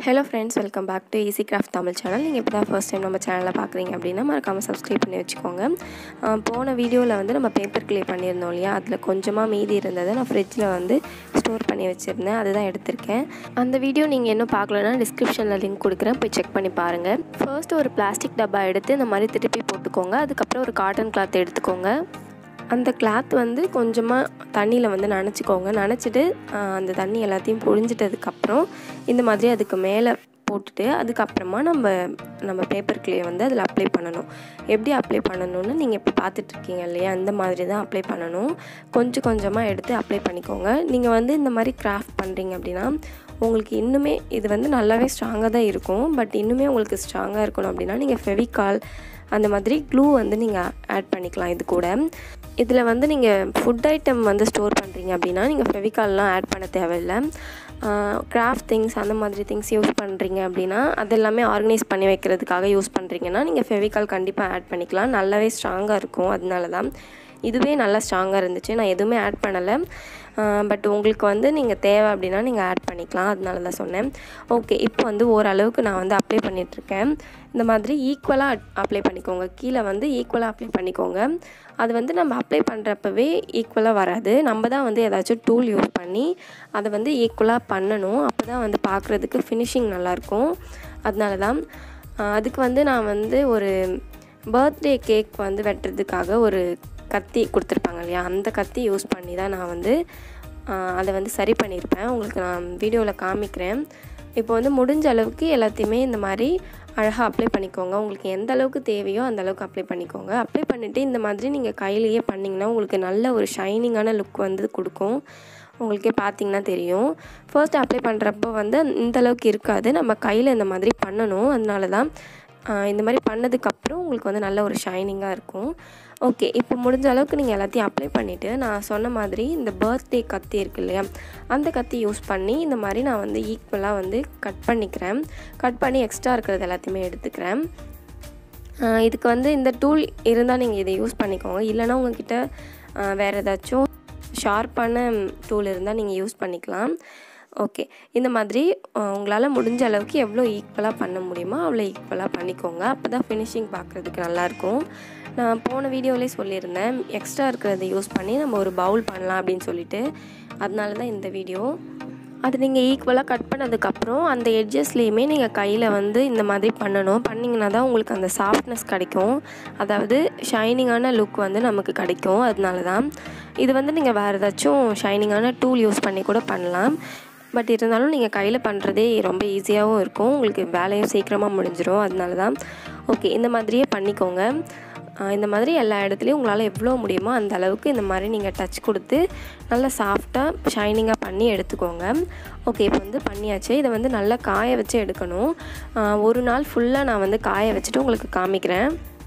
hello friends welcome back to Easy Craft Tamil channel நீங்கள் இப்போ தான் ஃபர்ஸ்ட் டைம் நம்ம சேனலில் பார்க்குறீங்க அப்படின்னா மறக்காமல் சப்ஸ்கிரைப் பண்ணி வச்சுக்கோங்க ஆஹ் போன வீடியோவில் வந்து நம்ம பேப்பர் க்ளே பண்ணியிருந்தோம் இல்லையா அதில் கொஞ்சமாக மீதி இருந்ததை நான் ஃப்ரிட்ஜில் வந்து ஸ்டோர் பண்ணி வச்சுருந்தேன் அதுதான் எடுத்திருக்கேன் அந்த வீடியோ நீங்கள் இன்னும் பார்க்கலன்னா டிஸ்கிரிப்ஷனில் லிங்க் கொடுக்குறேன் போய் செக் பண்ணி பாருங்கள் ஃபர்ஸ்ட் ஒரு பிளாஸ்டிக் டப்பா எடுத்து இந்த மாதிரி திருப்பி போட்டுக்கோங்க அதுக்கப்புறம் ஒரு காட்டன் கிளாத் எடுத்துக்கோங்க அந்த கிளாத் வந்து கொஞ்சமாக தண்ணியில் வந்து நனைச்சிக்கோங்க நனைச்சிட்டு ஆஹ், அந்த தண்ணி எல்லாத்தையும் புழிஞ்சிட்டதுக்கப்புறம் இந்த மாதிரி அதுக்கு மேலே போட்டுட்டு அதுக்கப்புறமா நம்ம நம்ம பேப்பர் க்ளே வந்து அதில் அப்ளை பண்ணணும் எப்படி அப்ளை பண்ணணும்னு நீங்கள் இப்போ பார்த்துட்ருக்கீங்க இல்லையா அந்த மாதிரி தான் அப்ளை பண்ணணும் கொஞ்சம் கொஞ்சமாக எடுத்து அப்ளை பண்ணிக்கோங்க நீங்கள் வந்து இந்த மாதிரி கிராஃப்ட் பண்ணுறீங்க அப்படின்னா உங்களுக்கு இன்னுமே இது வந்து நல்லாவே ஸ்ட்ராங்காக தான் இருக்கும் பட் இன்னுமே உங்களுக்கு ஸ்ட்ராங்காக இருக்கணும் அப்படின்னா நீங்கள் ஃபெவிகால் அந்த மாதிரி க்ளூ வந்து நீங்கள் ஆட் பண்ணிக்கலாம் இது கூட இதில் வந்து நீங்கள் ஃபுட் ஐட்டம் வந்து ஸ்டோர் பண்ணுறீங்க அப்படின்னா நீங்கள் ஃபெவிகால்லாம் ஆட் பண்ண தேவையில்லை கிராஃப்ட் திங்ஸ் அந்த மாதிரி திங்ஸ் யூஸ் பண்ணுறீங்க அப்படின்னா அதெல்லாமே ஆர்கனைஸ் பண்ணி வைக்கிறதுக்காக யூஸ் பண்ணுறீங்கன்னா நீங்கள் ஃபெவிகால் கண்டிப்பாக ஆட் பண்ணிக்கலாம் நல்லாவே ஸ்ட்ராங்காக இருக்கும் அதனால தான் இதுவே நல்லா ஸ்ட்ராங்காக இருந்துச்சு நான் எதுவுமே ஆட் பண்ணலை பட் உங்களுக்கு வந்து நீங்கள் தேவை அப்படின்னா நீங்கள் ஆட் பண்ணிக்கலாம் அதனால தான் சொன்னேன் ஓகே இப்போ வந்து ஓரளவுக்கு நான் வந்து அப்ளை பண்ணிகிட்ருக்கேன் இந்த மாதிரி ஈக்குவலாக அப்ளை பண்ணிக்கோங்க கீழே வந்து ஈக்குவலாக அப்ளை பண்ணிக்கோங்க அது வந்து நம்ம அப்ளை பண்ணுறப்பவே ஈக்குவலாக வராது நம்ம தான் வந்து ஏதாச்சும் டூல் யூஸ் பண்ணி அதை வந்து ஈக்குவலாக பண்ணணும் அப்போ தான் வந்து பார்க்குறதுக்கு ஃபினிஷிங் நல்லாயிருக்கும் அதனால தான் ஆஹ் அதுக்கு வந்து நான் வந்து ஒரு பர்த்டே கேக் வந்து வெட்டுறதுக்காக ஒரு கத்தி கொடுத்துருப்பாங்க இல்லையா அந்த கத்தி யூஸ் பண்ணி தான் நான் வந்து ஆஹ் அதை வந்து சரி பண்ணியிருப்பேன் உங்களுக்கு நான் வீடியோவில் காமிக்கிறேன் இப்போ வந்து முடிஞ்ச அளவுக்கு எல்லாத்தையுமே இந்த மாதிரி அழகாக அப்ளை பண்ணிக்கோங்க உங்களுக்கு எந்த அளவுக்கு தேவையோ அந்த அளவுக்கு அப்ளை பண்ணிக்கோங்க அப்ளை பண்ணிவிட்டு இந்த மாதிரி நீங்கள் கையிலேயே பண்ணிங்கன்னா உங்களுக்கு நல்ல ஒரு ஷைனிங்கான லுக் வந்து கொடுக்கும் உங்களுக்கே பார்த்தீங்கன்னா தெரியும் ஃபர்ஸ்ட் அப்ளை பண்ணுறப்போ வந்து இந்த அளவுக்கு இருக்காது நம்ம கையில் இந்த மாதிரி பண்ணணும் அதனால தான் ஆஹ் இந்த மாதிரி பண்ணதுக்கப்புறம் உங்களுக்கு வந்து நல்ல ஒரு ஷைனிங்காக இருக்கும் ஓகே இப்போ முடிஞ்ச அளவுக்கு நீங்கள் எல்லாத்தையும் அப்ளை பண்ணிவிட்டு நான் சொன்ன மாதிரி இந்த பர்த்டே கத்தி இருக்கு இல்லையா அந்த கத்தி யூஸ் பண்ணி இந்த மாதிரி நான் வந்து ஈக்குவலாக வந்து கட் பண்ணிக்கிறேன் கட் பண்ணி எக்ஸ்ட்ரா இருக்கிறது எல்லாத்தையுமே எடுத்துக்கிறேன் ஆஹ் இதுக்கு வந்து இந்த டூல் இருந்தால் நீங்கள் இதை யூஸ் பண்ணிக்கோங்க இல்லைன்னா உங்ககிட்ட ஆஹ் வேறு ஏதாச்சும் ஷார்ப்பான டூல் இருந்தால் நீங்கள் யூஸ் பண்ணிக்கலாம் ஓகே இந்த மாதிரி உங்களால் முடிஞ்ச அளவுக்கு எவ்வளோ ஈக்குவலாக பண்ண முடியுமோ அவ்வளோ ஈக்குவலாக பண்ணிக்கோங்க அப்போ தான் ஃபினிஷிங் பார்க்குறதுக்கு நல்லாயிருக்கும் நான் போன வீடியோவிலே சொல்லியிருந்தேன் எக்ஸ்ட்ரா இருக்கிறத யூஸ் பண்ணி நம்ம ஒரு பவுல் பண்ணலாம் அப்படின்னு சொல்லிட்டு அதனால தான் இந்த வீடியோ அது நீங்கள் ஈக்குவலாக கட் பண்ணதுக்கப்புறம் அந்த எட்ஜஸ்லேயுமே நீங்கள் கையில் வந்து இந்த மாதிரி பண்ணணும் பண்ணிங்கன்னா தான் உங்களுக்கு அந்த சாஃப்ட்னஸ் கிடைக்கும் அதாவது ஷைனிங்கான லுக் வந்து நமக்கு கிடைக்கும் அதனால தான் இது வந்து நீங்கள் வேறு ஏதாச்சும் ஷைனிங்கான டூல் யூஸ் பண்ணி கூட பண்ணலாம் பட் இருந்தாலும் நீங்கள் கையில் பண்ணுறதே ரொம்ப ஈஸியாகவும் இருக்கும் உங்களுக்கு வேலையும் சீக்கிரமாக முடிஞ்சிடும் அதனால தான் ஓகே இந்த மாதிரியே பண்ணிக்கோங்க ஆஹ் இந்த மாதிரி எல்லா இடத்துலையும் உங்களால் எவ்வளோ முடியுமோ அந்த அளவுக்கு இந்த மாதிரி நீங்கள் டச் கொடுத்து நல்லா சாஃப்டாக ஷைனிங்காக பண்ணி எடுத்துக்கோங்க ஓகே இப்போ வந்து பண்ணியாச்சு இதை வந்து நல்லா காய வச்சு எடுக்கணும் ஆஹ் ஒரு நாள் ஃபுல்லாக நான் வந்து காய வச்சுட்டு உங்களுக்கு காமிக்கிறேன்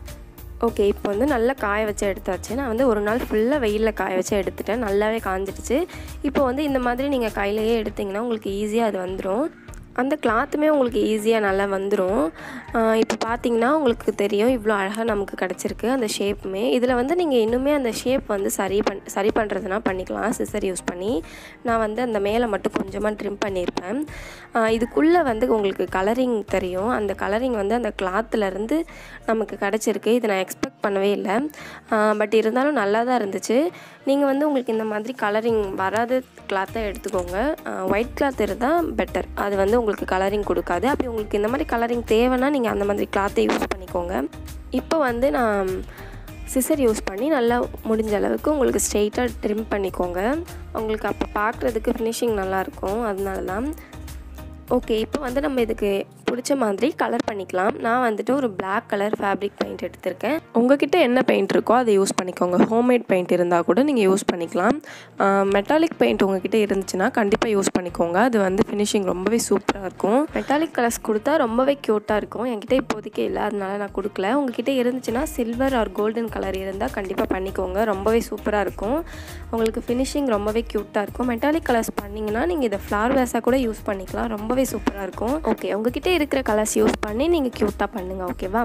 ஓகே இப்போ வந்து நல்லா காய வச்சு எடுத்தாச்சு நான் வந்து ஒரு நாள் ஃபுல்லாக வெயிலில் காய வச்சு எடுத்துட்டேன் நல்லாவே காஞ்சிடுச்சு இப்போ வந்து இந்த மாதிரி நீங்கள் கையிலையே எடுத்திங்கன்னா உங்களுக்கு ஈஸியாக அது வந்துடும் அந்த கிளாத்துமே உங்களுக்கு ஈஸியாக நல்லா வந்துடும் இப்போ பார்த்தீங்கன்னா உங்களுக்கு தெரியும் இவ்வளோ அழகாக நமக்கு கிடச்சிருக்கு அந்த ஷேப்புமே இதில் வந்து நீங்கள் இன்னுமே அந்த ஷேப் வந்து சரி பண் சரி பண்ணுறதுனா பண்ணிக்கலாம் சிசர் யூஸ் பண்ணி நான் வந்து அந்த மேலே மட்டும் கொஞ்சமாக ட்ரிம் பண்ணியிருப்பேன் இதுக்குள்ளே வந்து உங்களுக்கு கலரிங் தெரியும் அந்த கலரிங் வந்து அந்த கிளாத்துலேருந்து நமக்கு கிடச்சிருக்கு இதை நான் எக்ஸ்பெக்ட் பண்ணவே இல்லை பட் இருந்தாலும் நல்லா தான் இருந்துச்சு நீங்கள் வந்து உங்களுக்கு இந்த மாதிரி கலரிங் வராத கிளாத்தை எடுத்துக்கோங்க ஒயிட் கிளாத் இருந்தால் பெட்டர் அது வந்து உங்களுக்கு கலரிங் கொடுக்காது அப்படி உங்களுக்கு இந்த மாதிரி கலரிங் தேவைன்னா நீங்கள் அந்த மாதிரி கிளாத்தை யூஸ் பண்ணிக்கோங்க இப்போ வந்து நான் சிசர் யூஸ் பண்ணி நல்லா முடிஞ்ச அளவுக்கு உங்களுக்கு ஸ்ட்ரெயிட்டாக ட்ரிம் பண்ணிக்கோங்க உங்களுக்கு அப்போ பார்க்குறதுக்கு ஃபினிஷிங் நல்லாயிருக்கும் அதனால தான் ஓகே இப்போ வந்து நம்ம இதுக்கு பிடிச்ச மாதிரி கலர் பண்ணிக்கலாம் நான் வந்துட்டு ஒரு Black கலர் ஃபேப்ரிக் பெயிண்ட் எடுத்திருக்கேன் உங்ககிட்ட என்ன பெயிண்ட் இருக்கோ அதை யூஸ் பண்ணிக்கோங்க ஹோம்மேட் பெயிண்ட் இருந்தால் கூட நீங்கள் யூஸ் பண்ணிக்கலாம் மெட்டாலிக் பெயிண்ட் உங்ககிட்ட இருந்துச்சுன்னா கண்டிப்பாக யூஸ் பண்ணிக்கோங்க அது வந்து ஃபினிஷிங் ரொம்பவே சூப்பராக இருக்கும் மெட்டாலிக் கலர்ஸ் கொடுத்தா ரொம்பவே க்யூட்டாக இருக்கும் என்கிட்ட இப்போதைக்கு இல்லை அதனால நான் கொடுக்கல உங்ககிட்ட இருந்துச்சுன்னா சில்வர் ஆர் கோல்டன் கலர் இருந்தால் கண்டிப்பாக பண்ணிக்கோங்க ரொம்பவே சூப்பராக இருக்கும் உங்களுக்கு ஃபினிஷிங் ரொம்பவே க்யூட்டாக இருக்கும் மெட்டாலிக் கலர்ஸ் பண்ணிங்கன்னா நீங்கள் இதை ஃப்ளார் வேஸாக கூட யூஸ் பண்ணிக்கலாம் ரொம்பவே சூப்பராக இருக்கும் ஓகே உங்ககிட்ட இருக்கிற கலர்ஸ் யூஸ் பண்ணி நீங்கள் க்யூட்டாக பண்ணுங்கள் ஓகேவா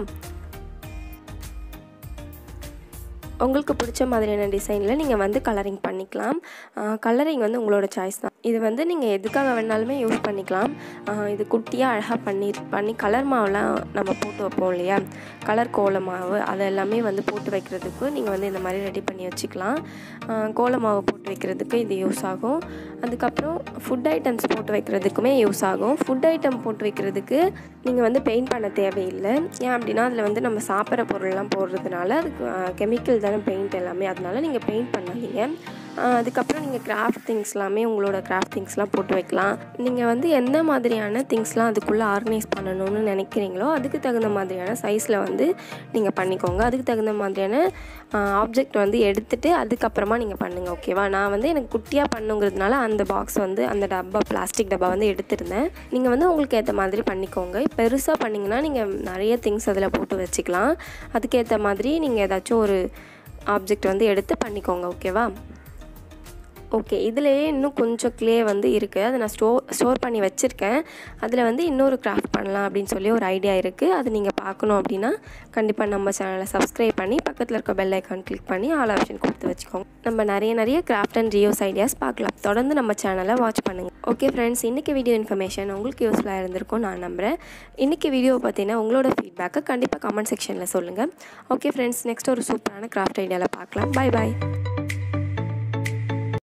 உங்களுக்கு பிடிச்ச மாதிரியான டிசைனில் நீங்கள் வந்து கலரிங் பண்ணிக்கலாம் கலரிங் வந்து உங்களோட சாய்ஸ் தான் இது வந்து நீங்கள் எதுக்காக வேணாலுமே யூஸ் பண்ணிக்கலாம் ஆஹ் இது குட்டியாக அழகாக பண்ணி பண்ணி கலர் மாவுலாம் நம்ம போட்டு வைப்போம் இல்லையா கலர் கோல மாவு அது எல்லாமே வந்து போட்டு வைக்கிறதுக்கு நீங்கள் வந்து இந்த மாதிரி ரெடி பண்ணி வச்சுக்கலாம் ஆஹ் கோல மாவு போட்டு வைக்கிறதுக்கு இது யூஸ் ஆகும் அதுக்கப்புறம் ஃபுட் ஐட்டம்ஸ் போட்டு வைக்கிறதுக்குமே யூஸ் ஆகும் ஃபுட் ஐட்டம் போட்டு வைக்கிறதுக்கு நீங்கள் வந்து பெயிண்ட் பண்ண தேவையில்லை ஏன் அப்படின்னா அதில் வந்து நம்ம சாப்பிட்ற பொருள்லாம் போடுறதுனால அதுக்கு கெமிக்கல் தானே பெயிண்ட் எல்லாமே அதனால நீங்கள் பெயிண்ட் பண்ணாதீங்க ஆஹ் அதுக்கப்புறம் நீங்கள் கிராஃப்ட் திங்ஸ் எல்லாமே உங்களோட கிராஃப்ட் திங்ஸ்லாம் போட்டு வைக்கலாம் நீங்கள் வந்து எந்த மாதிரியான திங்ஸ்லாம் அதுக்குள்ளே ஆர்கனைஸ் பண்ணணும்னு நினைக்கிறீங்களோ அதுக்கு தகுந்த மாதிரியான சைஸில் வந்து நீங்கள் பண்ணிக்கோங்க அதுக்கு தகுந்த மாதிரியான ஆப்ஜெக்ட் வந்து எடுத்துகிட்டு அதுக்கப்புறமா நீங்கள் பண்ணுங்கள் ஓகேவா நான் வந்து எனக்கு குட்டியாக பண்ணுங்கிறதுனால அந்த பாக்ஸ் வந்து அந்த டப்பா பிளாஸ்டிக் டப்பா வந்து எடுத்திருந்தேன் நீங்கள் வந்து உங்களுக்கு ஏற்ற மாதிரி பண்ணிக்கோங்க பெருசாக பண்ணிங்கன்னா நீங்கள் நிறைய திங்ஸ் அதில் போட்டு வச்சுக்கலாம் அதுக்கேற்ற மாதிரி நீங்கள் ஏதாச்சும் ஒரு ஆப்ஜெக்ட் வந்து எடுத்து பண்ணிக்கோங்க ஓகேவா ஓகே இதுலேயே இன்னும் கொஞ்சம் க்ளே வந்து இருக்குது அதை நான் ஸ்டோ ஸ்டோர் பண்ணி வச்சுருக்கேன் அதில் வந்து இன்னொரு கிராஃப்ட் பண்ணலாம் அப்படின்னு சொல்லி ஒரு ஐடியா இருக்குது அது நீங்கள் பார்க்கணும் அப்படின்னா கண்டிப்பாக நம்ம சேனலை சப்ஸ்கிரைப் பண்ணி பக்கத்தில் இருக்க பெல் ஐக்கான் கிளிக் பண்ணி ஆல் ஆப்ஷன் கொடுத்து வச்சுக்கோங்க நம்ம நிறைய நிறைய கிராஃப்ட் அண்ட் ரியோஸ் ஐடியாஸ் பார்க்கலாம் தொடர்ந்து நம்ம சேனலை வாட்ச் பண்ணுங்கள் ஓகே ஃப்ரெண்ட்ஸ் இன்றைக்கி வீடியோ இன்ஃபர்மேஷன் உங்களுக்கு யூஸ்ஃபுல்லாக இருந்திருக்கும் நான் நம்புகிறேன் இன்றைக்கி வீடியோ பார்த்தீங்கன்னா உங்களோட ஃபீட்பேக்கை கண்டிப்பாக கமெண்ட் செக்ஷனில் சொல்லுங்கள் ஓகே ஃப்ரெண்ட்ஸ் நெக்ஸ்ட் ஒரு சூப்பரான கிராஃப்ட் ஐடியாவில் பார்க்கலாம் பை பாய்